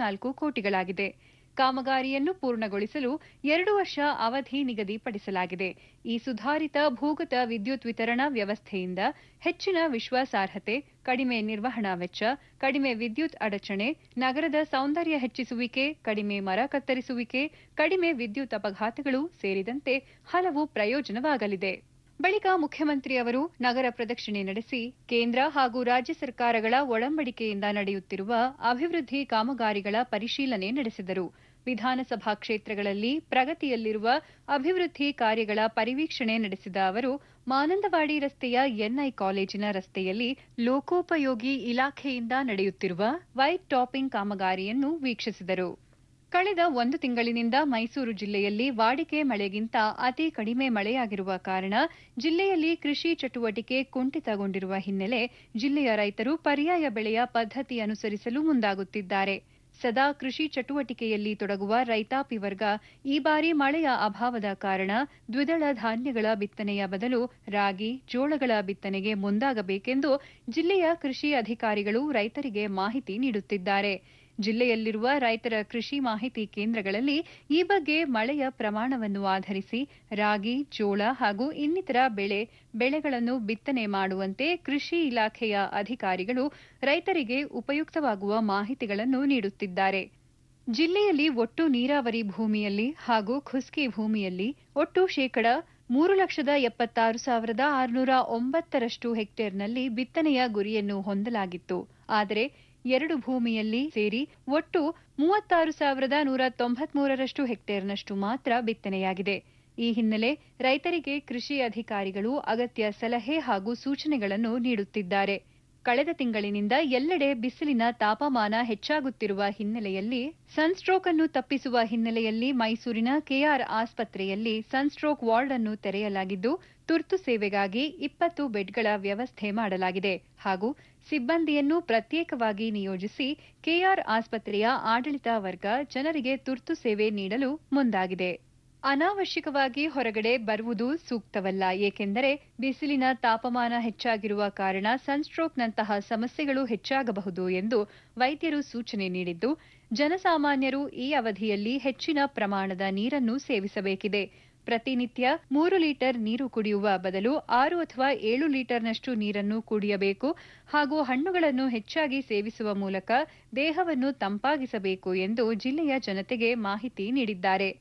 ನಾಲ್ಕು ಕೋಟಿಗಳಾಗಿದೆ ಕಾಮಗಾರಿಯನ್ನು ಪೂರ್ಣಗೊಳಿಸಲು ಎರಡು ವರ್ಷ ಅವಧಿ ನಿಗದಿಪಡಿಸಲಾಗಿದೆ ಈ ಸುಧಾರಿತ ಭೂಗತ ವಿದ್ಯುತ್ ವಿತರಣಾ ವ್ಯವಸ್ಥೆಯಿಂದ ಹೆಚ್ಚಿನ ವಿಶ್ವಾಸಾರ್ಹತೆ ಕಡಿಮೆ ನಿರ್ವಹಣಾ ವೆಚ್ಚ ಕಡಿಮೆ ವಿದ್ಯುತ್ ಅಡಚಣೆ ನಗರದ ಸೌಂದರ್ಯ ಹೆಚ್ಚಿಸುವಿಕೆ ಕಡಿಮೆ ಮರ ಕತ್ತರಿಸುವಿಕೆ ಕಡಿಮೆ ವಿದ್ಯುತ್ ಅಪಘಾತಗಳು ಸೇರಿದಂತೆ ಹಲವು ಪ್ರಯೋಜನವಾಗಲಿದೆ ಬಳಿಕ ಮುಖ್ಯಮಂತ್ರಿ ಅವರು ನಗರ ಪ್ರದಕ್ಷಿಣೆ ನಡೆಸಿ ಕೇಂದ್ರ ಹಾಗೂ ರಾಜ್ಯ ಸರ್ಕಾರಗಳ ಒಳಂಬಡಿಕೆಯಿಂದ ನಡೆಯುತ್ತಿರುವ ಅಭಿವೃದ್ಧಿ ಕಾಮಗಾರಿಗಳ ಪರಿಶೀಲನೆ ನಡೆಸಿದರು ವಿಧಾನಸಭಾ ಕ್ಷೇತ್ರಗಳಲ್ಲಿ ಪ್ರಗತಿಯಲ್ಲಿರುವ ಅಭಿವೃದ್ಧಿ ಕಾರ್ಯಗಳ ಪರಿವೀಕ್ಷಣೆ ನಡೆಸಿದ ಅವರು ಮಾನಂದವಾಡಿ ರಸ್ತೆಯ ಎನ್ಐ ಕಾಲೇಜಿನ ರಸ್ತೆಯಲ್ಲಿ ಲೋಕೋಪಯೋಗಿ ಇಲಾಖೆಯಿಂದ ನಡೆಯುತ್ತಿರುವ ವೈಟ್ ಟಾಪಿಂಗ್ ಕಾಮಗಾರಿಯನ್ನು ವೀಕ್ಷಿಸಿದರು ಕಳೆದ ಒಂದು ತಿಂಗಳಿನಿಂದ ಮೈಸೂರು ಜಿಲ್ಲೆಯಲ್ಲಿ ವಾಡಿಕೆ ಮಳೆಗಿಂತ ಅತಿ ಕಡಿಮೆ ಮಳೆಯಾಗಿರುವ ಕಾರಣ ಜಿಲ್ಲೆಯಲ್ಲಿ ಕೃಷಿ ಚಟುವಟಿಕೆ ಕುಂಠಿತಗೊಂಡಿರುವ ಹಿನ್ನೆಲೆ ಜಿಲ್ಲೆಯ ರೈತರು ಪರ್ಯಾಯ ಬೆಳೆಯ ಪದ್ಧತಿ ಅನುಸರಿಸಲು ಮುಂದಾಗುತ್ತಿದ್ದಾರೆ ಸದಾ ಕೃಷಿ ಚಟುವಟಿಕೆಯಲ್ಲಿ ತೊಡಗುವ ರೈತಾಪಿ ವರ್ಗ ಈ ಬಾರಿ ಮಳೆಯ ಅಭಾವದ ಕಾರಣ ದ್ವಿದಳ ಧಾನ್ಯಗಳ ಬಿತ್ತನೆಯ ಬದಲು ರಾಗಿ ಜೋಳಗಳ ಬಿತ್ತನೆಗೆ ಮುಂದಾಗಬೇಕೆಂದು ಜಿಲ್ಲೆಯ ಕೃಷಿ ಅಧಿಕಾರಿಗಳು ರೈತರಿಗೆ ಮಾಹಿತಿ ನೀಡುತ್ತಿದ್ದಾರೆ ಜಿಲ್ಲೆಯಲ್ಲಿರುವ ರೈತರ ಕೃಷಿ ಮಾಹಿತಿ ಕೇಂದ್ರಗಳಲ್ಲಿ ಈ ಬಗ್ಗೆ ಮಳೆಯ ಪ್ರಮಾಣವನ್ನು ಆಧರಿಸಿ ರಾಗಿ ಜೋಳ ಹಾಗೂ ಇನ್ನಿತರ ಬೆಳೆ ಬೆಳೆಗಳನ್ನು ಬಿತ್ತನೆ ಮಾಡುವಂತೆ ಕೃಷಿ ಇಲಾಖೆಯ ಅಧಿಕಾರಿಗಳು ರೈತರಿಗೆ ಉಪಯುಕ್ತವಾಗುವ ಮಾಹಿತಿಗಳನ್ನು ನೀಡುತ್ತಿದ್ದಾರೆ ಜಿಲ್ಲೆಯಲ್ಲಿ ಒಟ್ಟು ನೀರಾವರಿ ಭೂಮಿಯಲ್ಲಿ ಹಾಗೂ ಖುಸ್ಕಿ ಭೂಮಿಯಲ್ಲಿ ಒಟ್ಟು ಶೇಕಡ ಮೂರು ಲಕ್ಷದ ಎಪ್ಪತ್ತಾರು ಸಾವಿರದ ಆರುನೂರ ಒಂಬತ್ತರಷ್ಟು ಹೆಕ್ಟೇರ್ನಲ್ಲಿ ಬಿತ್ತನೆಯ ಗುರಿಯನ್ನು ಹೊಂದಲಾಗಿತ್ತು ಆದರೆ ಎರಡು ಭೂಮಿಯಲ್ಲಿ ಸೇರಿ ಒಟ್ಟು ಮೂವತ್ತಾರು ಸಾವಿರದ ನೂರ ತೊಂಬತ್ಮೂರರಷ್ಟು ಹೆಕ್ಟೇರ್ನಷ್ಟು ಮಾತ್ರ ಬಿತ್ತನೆಯಾಗಿದೆ ಈ ಹಿನ್ನೆಲೆ ರೈತರಿಗೆ ಕೃಷಿ ಅಧಿಕಾರಿಗಳು ಅಗತ್ಯ ಸಲಹೆ ಹಾಗೂ ಸೂಚನೆಗಳನ್ನು ನೀಡುತ್ತಿದ್ದಾರೆ ಕಳೆದ ತಿಂಗಳಿನಿಂದ ಎಲ್ಲೆಡೆ ಬಿಸಿಲಿನ ತಾಪಮಾನ ಹೆಚ್ಚಾಗುತ್ತಿರುವ ಹಿನ್ನೆಲೆಯಲ್ಲಿ ಸನ್ಸ್ಟ್ರೋಕ್ ಅನ್ನು ತಪ್ಪಿಸುವ ಹಿನ್ನೆಲೆಯಲ್ಲಿ ಮೈಸೂರಿನ ಕೆಆರ್ ಆಸ್ಪತ್ರೆಯಲ್ಲಿ ಸನ್ಸ್ಟ್ರೋಕ್ ವಾರ್ಡ್ ಅನ್ನು ತೆರೆಯಲಾಗಿದ್ದು ತುರ್ತು ಸೇವೆಗಾಗಿ ಇಪ್ಪತ್ತು ಬೆಡ್ಗಳ ವ್ಯವಸ್ಥೆ ಮಾಡಲಾಗಿದೆ ಹಾಗೂ ಸಿಬ್ಬಂದಿಯನ್ನು ಪ್ರತ್ಯೇಕವಾಗಿ ನಿಯೋಜಿಸಿ ಕೆಆರ್ ಆಸ್ಪತ್ರೆಯ ಆಡಳಿತ ವರ್ಗ ಜನರಿಗೆ ತುರ್ತು ಸೇವೆ ನೀಡಲು ಮುಂದಾಗಿದೆ ಅನಾವಶ್ಯಕವಾಗಿ ಹೊರಗಡೆ ಬರುವುದು ಸೂಕ್ತವಲ್ಲ ಏಕೆಂದರೆ ಬಿಸಿಲಿನ ತಾಪಮಾನ ಹೆಚ್ಚಾಗಿರುವ ಕಾರಣ ಸನ್ಸ್ಟ್ರೋಕ್ನಂತಹ ಸಮಸ್ಯೆಗಳು ಹೆಚ್ಚಾಗಬಹುದು ಎಂದು ವೈದ್ಯರು ಸೂಚನೆ ನೀಡಿದ್ದು ಜನಸಾಮಾನ್ಯರು ಈ ಅವಧಿಯಲ್ಲಿ ಹೆಚ್ಚಿನ ಪ್ರಮಾಣದ ನೀರನ್ನು ಸೇವಿಸಬೇಕಿದೆ ಪ್ರತಿನಿತ್ಯ ಮೂರು ಲೀಟರ್ ನೀರು ಕುಡಿಯುವ ಬದಲು ಆರು ಅಥವಾ ಏಳು ಲೀಟರ್ನಷ್ಟು ನೀರನ್ನು ಕುಡಿಯಬೇಕು ಹಾಗೂ ಹಣ್ಣುಗಳನ್ನು ಹೆಚ್ಚಾಗಿ ಸೇವಿಸುವ ಮೂಲಕ ದೇಹವನ್ನು ತಂಪಾಗಿಸಬೇಕು ಎಂದು ಜಿಲ್ಲೆಯ ಜನತೆಗೆ ಮಾಹಿತಿ ನೀಡಿದ್ದಾರೆ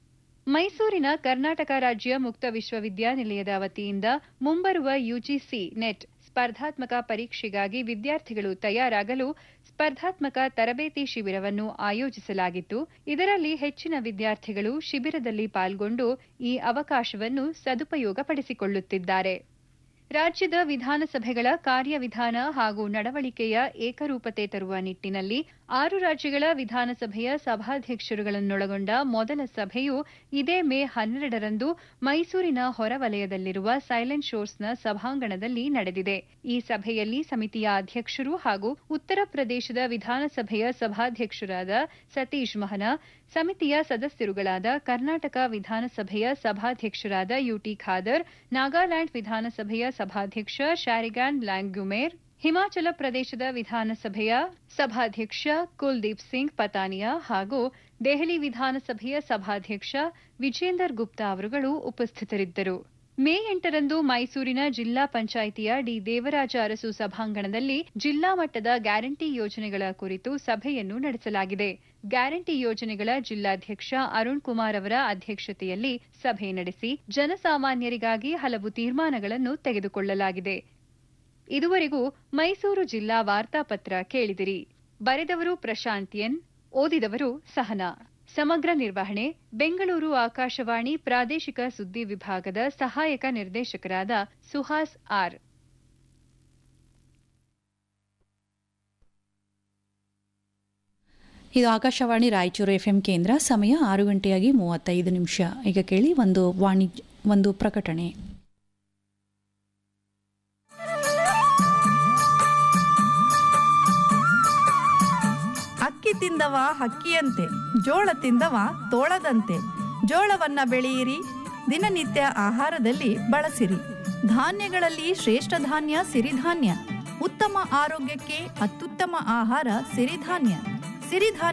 ಮೈಸೂರಿನ ಕರ್ನಾಟಕ ರಾಜ್ಯ ಮುಕ್ತ ವಿಶ್ವವಿದ್ಯಾನಿಲಯದ ವತಿಯಿಂದ ಮುಂಬರುವ ಯುಜಿಸಿ ನೆಟ್ ಸ್ಪರ್ಧಾತ್ಮಕ ಪರೀಕ್ಷೆಗಾಗಿ ವಿದ್ಯಾರ್ಥಿಗಳು ತಯಾರಾಗಲು ಸ್ಪರ್ಧಾತ್ಮಕ ತರಬೇತಿ ಶಿಬಿರವನ್ನು ಆಯೋಜಿಸಲಾಗಿತ್ತು ಇದರಲ್ಲಿ ಹೆಚ್ಚಿನ ವಿದ್ಯಾರ್ಥಿಗಳು ಶಿಬಿರದಲ್ಲಿ ಪಾಲ್ಗೊಂಡು ಈ ಅವಕಾಶವನ್ನು ಸದುಪಯೋಗಪಡಿಸಿಕೊಳ್ಳುತ್ತಿದ್ದಾರೆ ರಾಜ್ಯದ ವಿಧಾನಸಭೆಗಳ ಕಾರ್ಯವಿಧಾನ ಹಾಗೂ ನಡವಳಿಕೆಯ ಏಕರೂಪತೆ ತರುವ ನಿಟ್ಟಿನಲ್ಲಿ ಆರು ರಾಜ್ಯಗಳ ವಿಧಾನಸಭೆಯ ಸಭಾಧ್ಯಕ್ಷರುಗಳನ್ನೊಳಗೊಂಡ ಮೊದಲ ಸಭೆಯು ಇದೇ ಮೇ ಹನ್ನೆರಡರಂದು ಮೈಸೂರಿನ ಹೊರವಲಯದಲ್ಲಿರುವ ಸೈಲೆಂಟ್ ಶೋರ್ಸ್ನ ಸಭಾಂಗಣದಲ್ಲಿ ನಡೆದಿದೆ ಈ ಸಭೆಯಲ್ಲಿ ಸಮಿತಿಯ ಅಧ್ಯಕ್ಷರು ಹಾಗೂ ಉತ್ತರ ಪ್ರದೇಶದ ವಿಧಾನಸಭೆಯ ಸಭಾಧ್ಯಕ್ಷರಾದ ಸತೀಶ್ ಮಹನಾ ಸಮಿತಿಯ ಸದಸ್ಯರುಗಳಾದ ಕರ್ನಾಟಕ ವಿಧಾನಸಭೆಯ ಸಭಾಧ್ಯಕ್ಷರಾದ ಯುಟಿ ಖಾದರ್ ನಾಗಾಲ್ಯಾಂಡ್ ವಿಧಾನಸಭೆಯ ಸಭಾಧ್ಯಕ್ಷ ಶಾರಿಗಾನ್ ಲ್ಯಾಂಗ್ಯುಮೇರ್ ಹಿಮಾಚಲ ಪ್ರದೇಶದ ವಿಧಾನಸಭೆಯ ಸಭಾಧ್ಯಕ್ಷ ಕುಲ್ದೀಪ್ ಸಿಂಗ್ ಪತಾನಿಯಾ ಹಾಗೂ ದೆಹಲಿ ವಿಧಾನಸಭೆಯ ಸಭಾಧ್ಯಕ್ಷ ವಿಜೇಂದರ್ ಗುಪ್ತಾ ಅವರುಗಳು ಉಪಸ್ಥಿತರಿದ್ದರು ಮೇ ಎಂಟರಂದು ಮೈಸೂರಿನ ಜಿಲ್ಲಾ ಪಂಚಾಯಿತಿಯ ಡಿ ದೇವರಾಜ ಅರಸು ಸಭಾಂಗಣದಲ್ಲಿ ಜಿಲ್ಲಾ ಮಟ್ಟದ ಗ್ಯಾರಂಟಿ ಯೋಜನೆಗಳ ಕುರಿತು ಸಭೆಯನ್ನು ನಡೆಸಲಾಗಿದೆ ಗ್ಯಾರಂಟಿ ಯೋಜನೆಗಳ ಜಿಲ್ಲಾಧ್ಯಕ್ಷ ಅರುಣ್ ಕುಮಾರ್ ಅವರ ಅಧ್ಯಕ್ಷತೆಯಲ್ಲಿ ಸಭೆ ನಡೆಸಿ ಜನಸಾಮಾನ್ಯರಿಗಾಗಿ ಹಲವು ತೀರ್ಮಾನಗಳನ್ನು ತೆಗೆದುಕೊಳ್ಳಲಾಗಿದೆ ಇದುವರೆಗೂ ಮೈಸೂರು ಜಿಲ್ಲಾ ವಾರ್ತಾಪತ್ರ ಕೇಳಿದಿರಿ ಬರೆದವರು ಪ್ರಶಾಂತ್ ಎನ್ ಓದಿದವರು ಸಹನಾ ಸಮಗ್ರ ನಿರ್ವಹಣೆ ಬೆಂಗಳೂರು ಆಕಾಶವಾಣಿ ಪ್ರಾದೇಶಿಕ ಸುದ್ದಿ ವಿಭಾಗದ ಸಹಾಯಕ ನಿರ್ದೇಶಕರಾದ ಸುಹಾಸ್ ಆರ್ ಇದು ಆಕಾಶವಾಣಿ ರಾಯಚೂರು ಎಫ್ ಎಂ ಕೇಂದ್ರ ಸಮಯ ಆರು ಗಂಟೆಯಾಗಿ ಮೂವತ್ತೈದು ನಿಮಿಷ ಈಗ ಕೇಳಿ ಒಂದು ವಾಣಿಜ್ಯ ಒಂದು ಪ್ರಕಟಣೆ ಅಕ್ಕಿ ತಿಂದವ ಹಕ್ಕಿಯಂತೆ ಜೋಳ ತಿಂದವ ತೋಳದಂತೆ ಜೋಳವನ್ನ ಬೆಳೆಯಿರಿ ದಿನನಿತ್ಯ ಆಹಾರದಲ್ಲಿ ಬಳಸಿರಿ ಧಾನ್ಯಗಳಲ್ಲಿ ಶ್ರೇಷ್ಠ ಧಾನ್ಯ ಸಿರಿಧಾನ್ಯ ಉತ್ತಮ ಆರೋಗ್ಯಕ್ಕೆ ಅತ್ಯುತ್ತಮ ಆಹಾರ ಸಿರಿಧಾನ್ಯ ಸಿರಿಧಾನ್ಯ